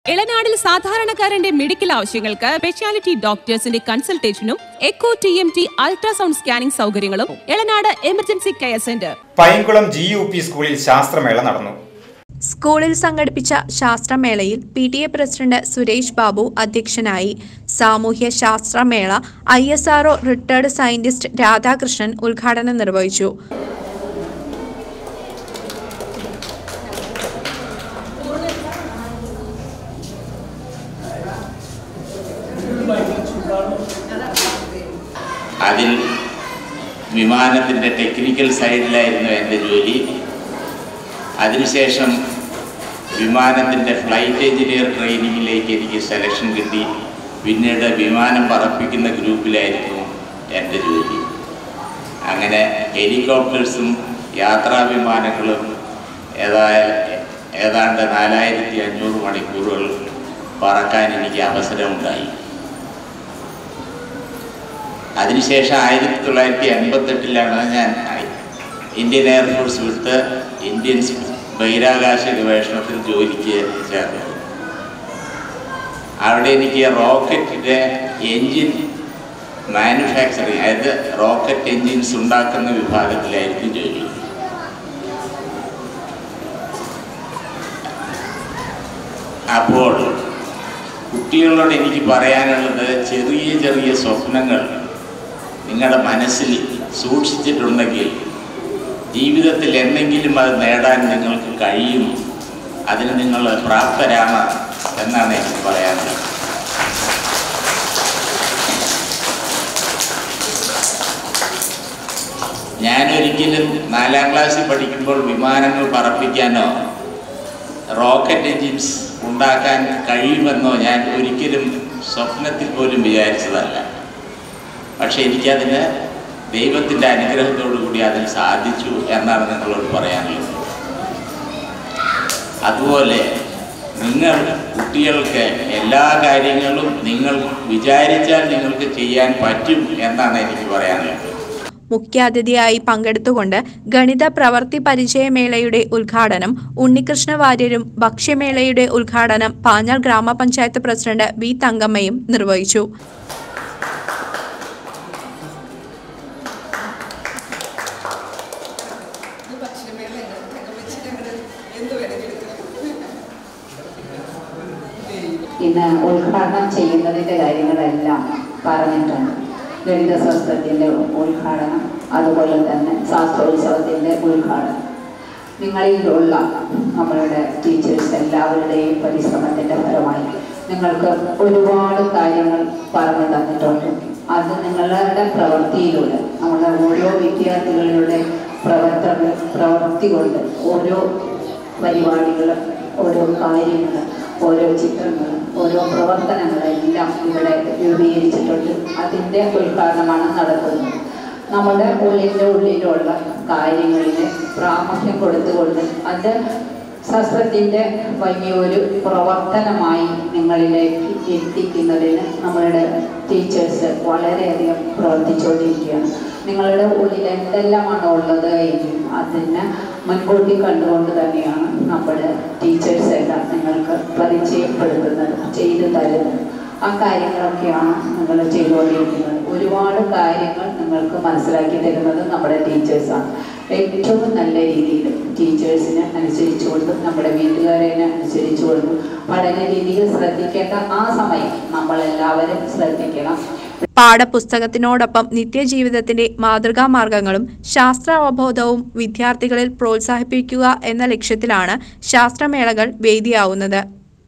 ഇളനാടിൽ സാധാരണക്കാരന്റെ മെഡിക്കൽ ആവശ്യങ്ങൾക്ക് സ്പെഷ്യാലിറ്റി ഡോക്ടേഴ്സിന്റെ കൺസൾട്ടേഷനും echo T M T ultrasound scanning സൗകര്യങ്ങളും Elanad emergency care centre Painkulam G U P സ്കൂളിൽ ശാസ്ത്രമേള നടന്നു സ്കൂളിൽ സംഘടിപ്പിച്ച ശാസ്ത്രമേളയിൽ P T A president Suresh Babu അധ്യക്ഷനായി സാമൂഹ്യ ശാസ്ത്രമേള I S RO retired scientist Radhakrishnan ഉദ്ഘാടനം നിർവഹിച്ചു അതിൽ വിമാനത്തിൻ്റെ ടെക്നിക്കൽ സൈഡിലായിരുന്നു എൻ്റെ ജോലി അതിനുശേഷം വിമാനത്തിൻ്റെ ഫ്ലൈറ്റ് എഞ്ചിനീയർ ട്രെയിനിങ്ങിലേക്ക് എനിക്ക് സെലക്ഷൻ കിട്ടി പിന്നീട് വിമാനം പറപ്പിക്കുന്ന ഗ്രൂപ്പിലായിരുന്നു എൻ്റെ ജോലി അങ്ങനെ ഹെലികോപ്റ്റേഴ്സും യാത്രാ വിമാനങ്ങളും ഏതായ ഏതാണ്ട് നാലായിരത്തി അഞ്ഞൂറ് മണിക്കൂറുകൾ പറക്കാൻ എനിക്ക് അവസരമുണ്ടായി അതിനുശേഷം ആയിരത്തി തൊള്ളായിരത്തി എൺപത്തെട്ടിലാണ് ഞാൻ ഇന്ത്യൻ എയർഫോഴ്സ് വിട്ട് ഇന്ത്യൻ ബഹിരാകാശ ഗവേഷണത്തിൽ ജോലിക്ക് ചേർന്നത് അവിടെ എനിക്ക് റോക്കറ്റിൻ്റെ എൻജിൻ മാനുഫാക്ചറിങ് അതായത് റോക്കറ്റ് എൻജിൻസ് ഉണ്ടാക്കുന്ന വിഭാഗത്തിലായിരുന്നു ജോലി അപ്പോൾ കുട്ടികളോട് എനിക്ക് പറയാനുള്ളത് ചെറിയ ചെറിയ സ്വപ്നങ്ങൾ നിങ്ങളുടെ മനസ്സിൽ സൂക്ഷിച്ചിട്ടുണ്ടെങ്കിൽ ജീവിതത്തിൽ എന്തെങ്കിലും അത് നേടാൻ നിങ്ങൾക്ക് കഴിയും അതിന് നിങ്ങൾ പ്രാപ്തരാണ് എന്നാണ് എനിക്ക് പറയാനുള്ളത് ഞാനൊരിക്കലും നാലാം ക്ലാസ്സിൽ പഠിക്കുമ്പോൾ വിമാനങ്ങൾ പറപ്പിക്കാനോ റോക്കറ്റ് എഞ്ചിൻസ് ഉണ്ടാക്കാൻ കഴിയുമെന്നോ ഞാൻ ഒരിക്കലും സ്വപ്നത്തിൽ പോലും വിചാരിച്ചതല്ല പക്ഷെ എനിക്കതിന് ദൈവത്തിൻ്റെ അനുഗ്രഹത്തോടു കൂടി അതിന് സാധിച്ചു എന്നാണ് നിങ്ങളോട് പറയാനുള്ളത് അതുപോലെ നിങ്ങൾ കുട്ടികൾക്ക് എല്ലാ കാര്യങ്ങളും നിങ്ങൾ വിചാരിച്ചാൽ നിങ്ങൾക്ക് ചെയ്യാൻ പറ്റും എന്നാണ് എനിക്ക് പറയാനുള്ളത് മുഖ്യാതിഥിയായി പങ്കെടുത്തുകൊണ്ട് ഗണിത പ്രവർത്തി പരിചയമേളയുടെ ഉദ്ഘാടനം ഉണ്ണികൃഷ്ണ വാര്യരും ഭക്ഷ്യമേളയുടെ ഉദ്ഘാടനം പാഞ്ഞാൾ ഗ്രാമപഞ്ചായത്ത് പ്രസിഡന്റ് വി തങ്കമ്മയും നിർവഹിച്ചു ഇന്ന് ഉദ്ഘാടനം ചെയ്യുന്നതിൻ്റെ കാര്യങ്ങളെല്ലാം പറഞ്ഞിട്ടുണ്ട് ഗണിത ശാസ്ത്രത്തിൻ്റെ ഉദ്ഘാടനം അതുപോലെ തന്നെ ശാസ്ത്രോത്സവത്തിൻ്റെ ഉദ്ഘാടനം നിങ്ങളിലുള്ള നമ്മളുടെ ടീച്ചേഴ്സ് എല്ലാവരുടെയും പരിശ്രമത്തിൻ്റെ ഫലമായി നിങ്ങൾക്ക് ഒരുപാട് കാര്യങ്ങൾ പറഞ്ഞു തന്നിട്ടുണ്ട് അത് നിങ്ങളുടെ പ്രവൃത്തിയിലൂടെ നമ്മുടെ ഓരോ വിദ്യാർത്ഥികളുടെ പ്രവർത്തന പ്രവൃത്തി കൊണ്ട് ഓരോ പരിപാടികൾ ഓരോ കാര്യങ്ങൾ ഓരോ ചിത്രങ്ങൾ ഓരോ പ്രവർത്തനങ്ങളെല്ലാം ഇവിടെ രൂപീകരിച്ചിട്ടുണ്ട് അതിൻ്റെ ഉദ്ഘാടനമാണ് നടക്കുന്നത് നമ്മുടെ ഉള്ളിൻ്റെ ഉള്ളിലുള്ള കാര്യങ്ങളിൽ പ്രാമുഖ്യം കൊടുത്തുകൊണ്ട് അത് ശാസ്ത്രത്തിൻ്റെ വലിയൊരു പ്രവർത്തനമായി നിങ്ങളിലേക്ക് എത്തിക്കുന്നതിന് നമ്മളുടെ ടീച്ചേഴ്സ് വളരെയധികം പ്രവർത്തിച്ചുകൊണ്ടിരിക്കുകയാണ് നിങ്ങളുടെ ഉള്ളിൽ എന്തെല്ലാമാണ് ഉള്ളത് എങ്കിൽ അതിനെ മുൻകൂട്ടി കണ്ടുകൊണ്ട് തന്നെയാണ് നമ്മുടെ ടീച്ചേഴ്സ് എല്ലാം നിങ്ങൾക്ക് പരിചയപ്പെടുത്തുന്നത് ചെയ്തു തരുന്നത് ആ കാര്യങ്ങളൊക്കെയാണ് നിങ്ങൾ ചെയ്തുകൊണ്ടിരിക്കുന്നത് ഒരുപാട് കാര്യങ്ങൾ നിങ്ങൾക്ക് മനസ്സിലാക്കി തരുന്നത് നമ്മുടെ ടീച്ചേഴ്സാണ് ഏറ്റവും നല്ല രീതിയിൽ ടീച്ചേഴ്സിനെ അനുസരിച്ചുകൊണ്ടും നമ്മുടെ വീട്ടുകാരെ അനുസരിച്ചുകൊണ്ടും പഠന രീതിയിൽ ശ്രദ്ധിക്കേണ്ട ആ സമയം നമ്മളെല്ലാവരും ശ്രദ്ധിക്കണം പാഠപുസ്തകത്തിനോടൊപ്പം നിത്യജീവിതത്തിന്റെ മാതൃകാ മാർഗങ്ങളും ശാസ്ത്ര അവബോധവും വിദ്യാർത്ഥികളിൽ പ്രോത്സാഹിപ്പിക്കുക എന്ന ലക്ഷ്യത്തിലാണ് ശാസ്ത്രമേളകൾ വേദിയാവുന്നത്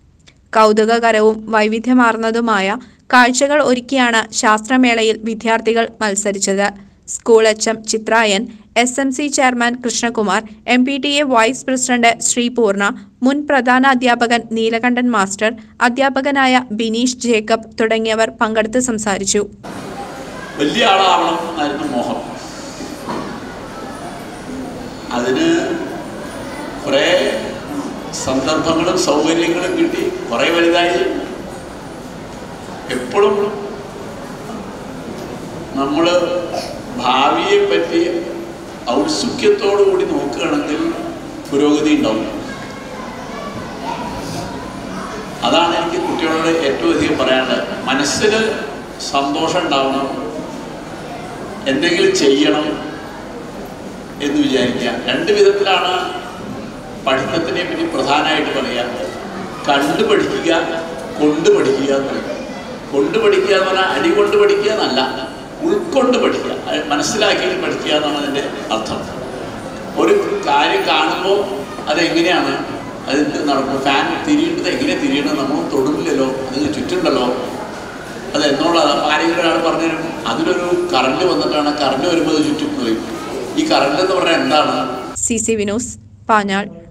കൗതുകകരവും വൈവിധ്യമാർന്നതുമായ കാഴ്ചകൾ ഒരുക്കിയാണ് ശാസ്ത്രമേളയിൽ വിദ്യാർത്ഥികൾ മത്സരിച്ചത് school H M Chithrayan S M C chairman Krishnakumar M P T A vice president Sreepoorna മുൻ പ്രധാന അധ്യാപകൻ നീലകണ്ഠൻ മാസ്റ്റർ അധ്യാപകനായ ബിനീഷ് ജേക്കബ് തുടങ്ങിയവർ പങ്കെടുത്ത് സംസാരിച്ചു വലിയ ആളാവണം എന്നായിരുന്നു മോഹം അതിന് കുറേ സന്ദർഭങ്ങളും സൗകര്യങ്ങളും കിട്ടി കുറേ വലുതായി എപ്പോഴും നമ്മൾ ഭാവിയെ പറ്റി ഔത്സുക്യത്തോടു കൂടി നോക്കുകയാണെങ്കിൽ പുരോഗതി ഉണ്ടാവും അതാണ് എനിക്ക് കുട്ടികളോട് ഏറ്റവും അധികം പറയാനുള്ളത് മനസ്സിൽ സന്തോഷം ഉണ്ടാവണം എന്തെങ്കിലും ചെയ്യണം എന്ന് വിചാരിക്കുക രണ്ട് വിധത്തിലാണ് പഠിത്തത്തിനെ പറ്റി പ്രധാനമായിട്ട് പറയുക കണ്ടു പഠിക്കുക കൊണ്ട് പഠിക്കുക എന്ന് പറയും കൊണ്ട് പഠിക്കുക എന്ന് പറഞ്ഞാൽ അടി കൊണ്ട് പഠിക്കുക എന്നല്ല ഉൾക്കൊണ്ട് പഠിക്കുക അത് മനസ്സിലാക്കിയിട്ട് പഠിക്കുക എന്നാണ് അതിൻ്റെ അർത്ഥം ഒരു കാര്യം കാണുമ്പോൾ അതെങ്ങനെയാണ് അത് നടക്കും ഫാൻ തിരിയേണ്ടത് എങ്ങനെ തിരിയണം നമ്മൾ തൊടുന്നില്ലല്ലോ അതിന് ചുറ്റുണ്ടല്ലോ അത് എന്നുള്ളത് ആരെങ്കിലും ഒരാൾ പറഞ്ഞു തരും അതിലൊരു കറണ്ട് വന്നിട്ടാണ് കറണ്ട് വരുമ്പോൾ അത് ചുറ്റും പോയി ഈ കറണ്ട് എന്ന് പറഞ്ഞാൽ എന്താണ് സി സി വിനോസ് പാഞ്ഞാൾ